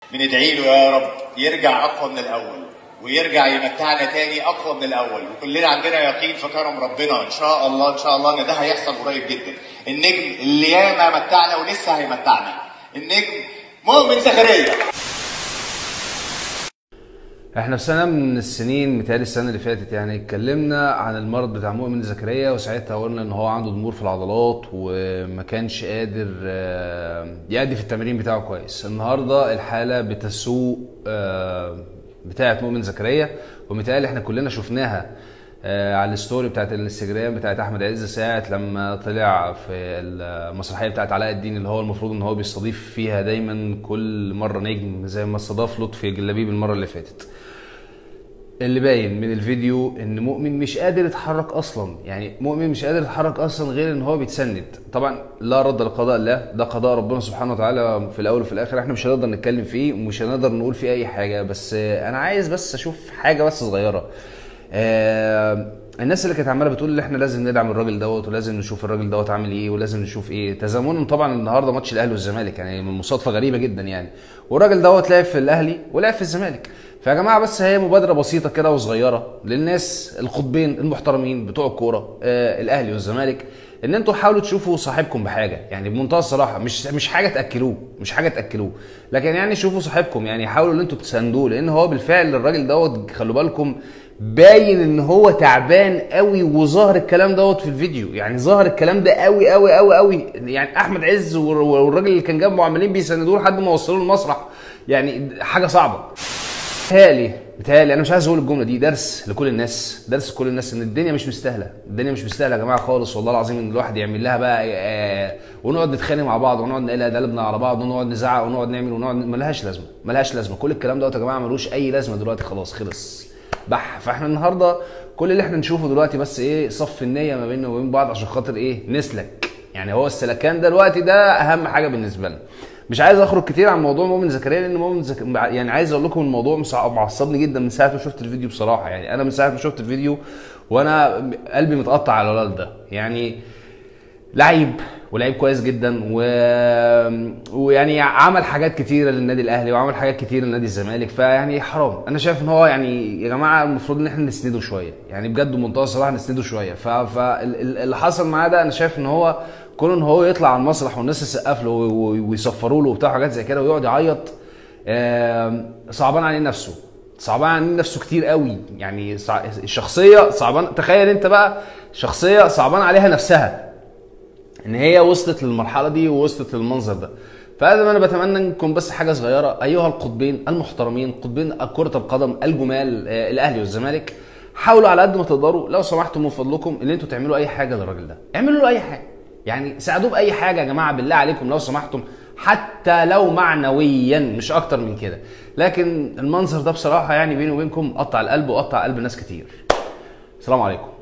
بندعي له يا رب يرجع اقوى من الاول ويرجع يمتعنا تاني اقوى من الاول وكلنا عندنا يقين في كرم ربنا ان شاء الله ان شاء الله ان ده هيحصل قريب جدا النجم اللي ياما متعنا ولسه هيمتعنا النجم مؤمن زكريا احنا في سنه من السنين متهيألي السنه اللي فاتت يعني اتكلمنا عن المرض بتاع مؤمن زكريا وساعتها قلنا ان هو عنده ضمور في العضلات وما كانش قادر آه، يأدي في التمرين بتاعه كويس النهارده الحاله بتسوء آه، بتاعه مؤمن زكريا ومتهيألي احنا كلنا شفناها آه، على الستوري بتاعت الانستجرام بتاعت احمد عز ساعه لما طلع في المسرحيه بتاعت علاء الدين اللي هو المفروض ان هو بيستضيف فيها دايما كل مره نجم زي ما استضاف لطفي جلابيب المره اللي فاتت اللي باين من الفيديو ان مؤمن مش قادر يتحرك اصلا يعني مؤمن مش قادر يتحرك اصلا غير ان هو بيتسند طبعا لا رد لقضاء الله ده قضاء ربنا سبحانه وتعالى في الاول وفي الاخر احنا مش هنقدر نتكلم فيه ومش هنقدر نقول فيه اي حاجه بس آه، انا عايز بس اشوف حاجه بس صغيره آه الناس اللي كانت عماله بتقول ان احنا لازم ندعم الراجل دوت ولازم نشوف الراجل دوت عامل ايه ولازم نشوف ايه تزامنا طبعا النهارده ماتش الاهلي والزمالك يعني من مصادفه غريبه جدا يعني والراجل دوت لعب في الاهلي ولعب في الزمالك فيا جماعه بس هي مبادره بسيطه كده وصغيره للناس القطبين المحترمين بتوع الكوره آه الاهلي والزمالك ان انتوا حاولوا تشوفوا صاحبكم بحاجه يعني بمنتهى الصراحه مش مش حاجه تاكلوه مش حاجه تاكلوه لكن يعني شوفوا صاحبكم يعني حاولوا ان انتوا تساندوه لان هو بالفعل الراجل دوت خلوا بالكم باين ان هو تعبان قوي وظاهر الكلام دوت في الفيديو يعني ظاهر الكلام ده قوي قوي قوي قوي يعني احمد عز والر- والراجل اللي كان جنبه عمالين بيساندوه لحد ما وصلوه المسرح يعني حاجه صعبه بتهيألي بتهيألي انا مش عايز اقول الجمله دي درس لكل الناس درس لكل الناس ان الدنيا مش مستاهله الدنيا مش مستاهله يا جماعه خالص والله العظيم ان الواحد يعمل لها بقى آه، ونقعد نتخانق مع بعض ونقعد نقلق قلبنا على بعض ونقعد نزعق ونقعد نعمل ونقعد ملهاش لازمه ملهاش لازمه كل الكلام دوت يا جماعه ملوش اي لازمه دلوقتي خلاص خلص بح فاحنا النهارده كل اللي احنا نشوفه دلوقتي بس ايه صف النيه ما بيننا وبين بعض عشان خاطر ايه نسلك يعني هو السلكان دلوقتي ده اهم حاجه بالنسبه لنا مش عايز اخرج كتير عن موضوع مؤمن زكريا لان مؤمن زك... يعني عايز اقول لكم الموضوع مصع- معصبني جدا من ساعه ما شفت الفيديو بصراحه يعني انا من ساعه ما شفت الفيديو وانا قلبي متقطع على الولد ده يعني لعيب ولعيب كويس جدا و... ويعني عمل حاجات كتيره للنادي الاهلي وعمل حاجات كتيره لنادي الزمالك فيعني حرام انا شايف ان هو يعني يا جماعه المفروض ان احنا نسنده شويه يعني بجد بمنتهى الصراحه نسنده شويه ف... فاللي حصل معاه ده انا شايف ان هو كون ان هو يطلع على المسرح والناس تسقف له و- و- ويصفروا له وبتاع حاجات زي كده ويقعد يعيط آم، صعبان عليه نفسه صعبان عليه نفسه كتير قوي يعني صع... الشخصيه صعبان تخيل انت بقى شخصيه صعبان عليها نفسها ان هي وصلت للمرحله دي ووصلت للمنظر ده فهذا ما انا بتمنى انكم بس حاجه صغيره ايها القطبين المحترمين قطبين كره القدم الجمال آه، الاهلي والزمالك حاولوا على قد ما تقدروا لو سمحتم من فضلكم ان انتوا تعملوا اي حاجه للراجل ده اعملوا له اي حاجه يعني ساعدوه باي حاجه يا جماعه بالله عليكم لو سمحتم حتى لو معنويا مش اكتر من كده لكن المنظر ده بصراحه يعني بيني وبينكم قطع القلب وقطع قلب ناس كتير السلام عليكم